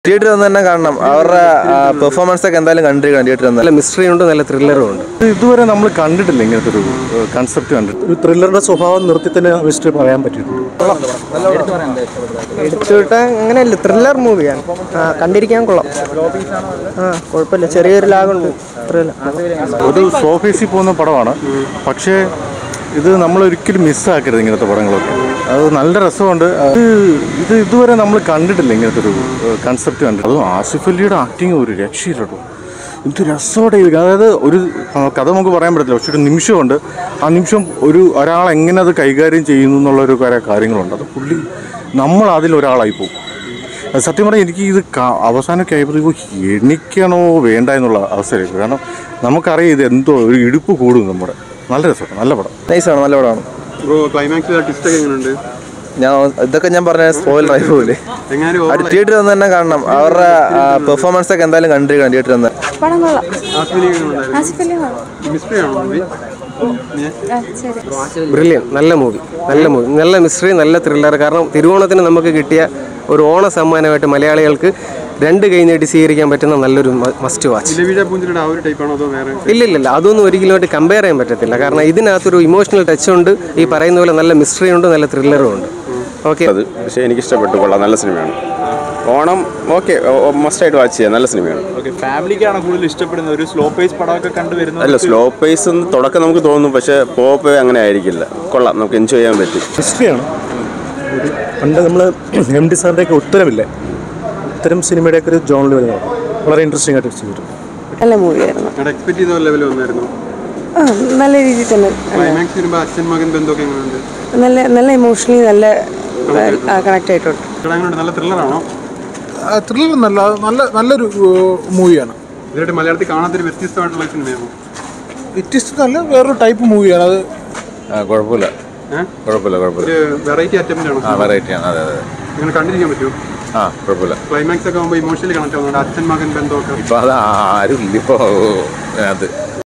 തിയേറ്ററിൽ വന്ന് തന്നെ കാണണം അവരുടെ പെർഫോമൻസ് ഒക്കെ എന്തായാലും കണ്ടിരിക്കണം തിയേറ്ററിൽ വന്ന് നല്ല മിസ്റ്ററി ഉണ്ട് നല്ല ത്രില്ലറും ഉണ്ട് ഇതുവരെ നമ്മൾ കണ്ടിട്ടില്ല ഇങ്ങനത്തെ ഒരു കൺസെപ്റ്റ് കണ്ടിട്ട് ഒരു ത്രില്ലറുടെ സ്വഭാവം നിർത്തി തന്നെ വെച്ചിട്ട് പറയാൻ പറ്റിയിട്ടുണ്ട് എടുത്തുവിട്ട അങ്ങനെയല്ല ത്രില്ലർ മൂവിയാണ് ആ കണ്ടിരിക്കാൻ കൊള്ളാം ആ കുഴപ്പമില്ല ചെറിയൊരു ലാഗുണ്ട് ത്രില്ലർ ഒരു സോഫേസിൽ പോകുന്ന പടമാണ് പക്ഷേ ഇത് നമ്മൾ ഒരിക്കലും മിസ്സാക്കരുത് ഇങ്ങനത്തെ പടങ്ങളൊക്കെ അത് നല്ല രസമുണ്ട് അത് ഇത് ഇതുവരെ നമ്മൾ കണ്ടിട്ടില്ല ഇങ്ങനത്തെ ഒരു കൺസെപ്റ്റ് കണ്ടിട്ട് അതും ആസിഫ് അലിയുടെ ആക്ടിങ് ഒരു രക്ഷയില്ലട്ടോ എന്ത് രസത്തോടെ ഇത് അതായത് ഒരു ആ, കഥ നമുക്ക് പറയാൻ പറ്റത്തില്ല പക്ഷെ ഒരു നിമിഷമുണ്ട് ആ നിമിഷം ഒരു ഒരാൾ എങ്ങനെ അത് കൈകാര്യം ചെയ്യുന്നു എന്നുള്ള ഒരു കുറേ കാര്യങ്ങളുണ്ട് അത് പുള്ളി നമ്മൾ അതിലൊരാളായി പോകും അത് സത്യം പറഞ്ഞാൽ എനിക്ക് ഇത് കാ- അവസാനമൊക്കെ ആയപ്പോൾ എണിക്കണോ വേണ്ട എന്നുള്ള അവസ്ഥയിലേക്ക് കാരണം നമുക്കറിയാം ഇത് എന്തോ ഒരു ഇടുപ്പ് കൂടും നമ്മുടെ നല്ല രസമാണ് നല്ല പടം നൈസാണ് നല്ല പടമാണ് ബ്രോ ക്ലൈമാക്സിൽ ട്വിസ്റ്റ് ഒക്കെ എങ്ങനെയുണ്ട് ഞാൻ ഇതൊക്കെ ഞാൻ പറഞ്ഞ സ്പോയിൽ ഡ്രൈവ് പോലെ എങ്ങനെ അത് തിയേറ്ററിൽ വന്ന് തന്നെ കാണണം അവരുടെ പെർഫോമൻസ് ഒക്കെ എന്തായാലും കണ്ടിരിക്കണം തിയേറ്ററിൽ വന്ന് പടം കൊള്ളാം ആസ്മിനി എങ്ങനെയുണ്ടായിരുന്നു ആസിഫ് അലി കൊള്ളാം മിസ്റ്ററി ആണോ മൂവി ആ, ശരി ബ്രില്യൻ നല്ല മൂവി നല്ല മൂവി നല്ല മിസ്റ്ററി നല്ല ത്രില്ലർ കാരണം തിരുവോണത്തിന് നമുക്ക് കിട്ടിയ ഒരു ഓണ സമ്മാനമായിട്ട് മലയാളികൾക്ക് രണ്ട് കൈ നീട്ടി സ്വീകരിക്കാൻ പറ്റുന്ന നല്ലൊരു മസ്റ്റ് വാച്ച് ഇലവിഴ പൂഞ്ചിയുടെ ആ ഒരു ടൈപ്പാണോ അതോ വേറെ ഇല്ല ഇല്ല ഇല്ല അതൊന്നും ഒരിക്കലുമായിട്ട് കമ്പയർ ചെയ്യാൻ പറ്റത്തില്ല കാരണം ഇതിനകത്തൊരു ഇമോഷണൽ ടച്ച് ഉണ്ട് ഈ പറയുന്ന പോലെ നല്ല മിസ്റ്ററി ഉണ്ട് നല്ല ത്രില്ലറും ഉണ്ട് ഓക്കെ അത് പക്ഷേ എനിക്ക് ഇഷ്ടപ്പെട്ടു കൊള്ളാം നല്ല സിനിമയാണ് ഓണം ഓക്കെ മസ്റ്റായിട്ട് വാച്ച് ചെയ്യാം നല്ല സിനിമയാണ് ഓക്കെ ഫാമിലിക്കാണ് കൂടുതൽ ഇഷ്ടപ്പെടുന്നത് ഒരു സ്ലോ പേസ് പടമൊക്കെ കണ്ടുവരുന്നത് അല്ല സ്ലോ പേസ് തുടക്കം നമുക്ക് തോന്നും പക്ഷേ പോപ്പ് അങ്ങനെ ആയിരിക്കില്ല കൊള്ളാം നമുക്ക് എൻജോയ് ചെയ്യാൻ പറ്റും ഹിസ്റ്ററിയാണ് ഒരു പണ്ട് നമ്മൾ എം ഡി സാറിൻ്റെയൊക്കെ ഉത്തരവില്ലേ ഇത്തരം സിനിമയുടെയൊക്കെ ഒരു ജോണിൽ വരുന്നതാണ് വളരെ ഇൻട്രസ്റ്റിംഗ് ആയിട്ട് ചെയ്തിട്ടുണ്ട് നല്ല മൂവിയായിരുന്നു നിങ്ങളുടെ എക്സ്പെക്ട് ചെയ്ത ലെവൽ വന്നായിരുന്നു ആ നല്ല രീതിയിൽ തന്നെ ക്ലൈമാക്സ് വരുമ്പോൾ അച്ഛൻ മകൻ ബന്ധമൊക്കെ എങ്ങനെയുണ്ട് നല്ല നല്ല ഇമോഷണലി നല്ല കണക്ട് ആയിട്ടുണ്ട് ഇവിടെ എങ്ങനെയുണ്ട് നല്ല ത്രില്ലറാണോ ത്രില്ലർ നല്ല നല്ല നല്ലൊരു മൂവിയാണ് ഇതിലായിട്ട് മലയാളത്തിൽ കാണാത്തൊരു വ്യത്യസ്തമായിട്ടുള്ള സിനിമയാണോ വ്യത്യസ്ത നല്ല വേറൊരു ടൈപ്പ് മൂവിയാണ് അത് കുഴപ്പമില്ല ഏഹ് കുഴപ്പമില്ല കുഴപ്പമില്ല ഒരു വെറൈറ്റി അറ്റംപ്റ്റ് ആണോ ആ വെറൈറ്റി ആണ് അതെ അതെ ഇങ്ങനെ കണ്ടിരിക്കാൻ പറ്റുമോ ആ കുഴപ്പമില്ല ക്ലൈമാക്സ് ഒക്കെ ആകുമ്പോൾ ഇമോഷണലി കണക്ട് ആവുന്നുണ്ട് അച്ഛൻ മകൻ ബന്ധമൊക്കെ ഇപ്പൊ അത് ആരും ഇല്ല ഇപ്പൊ അത്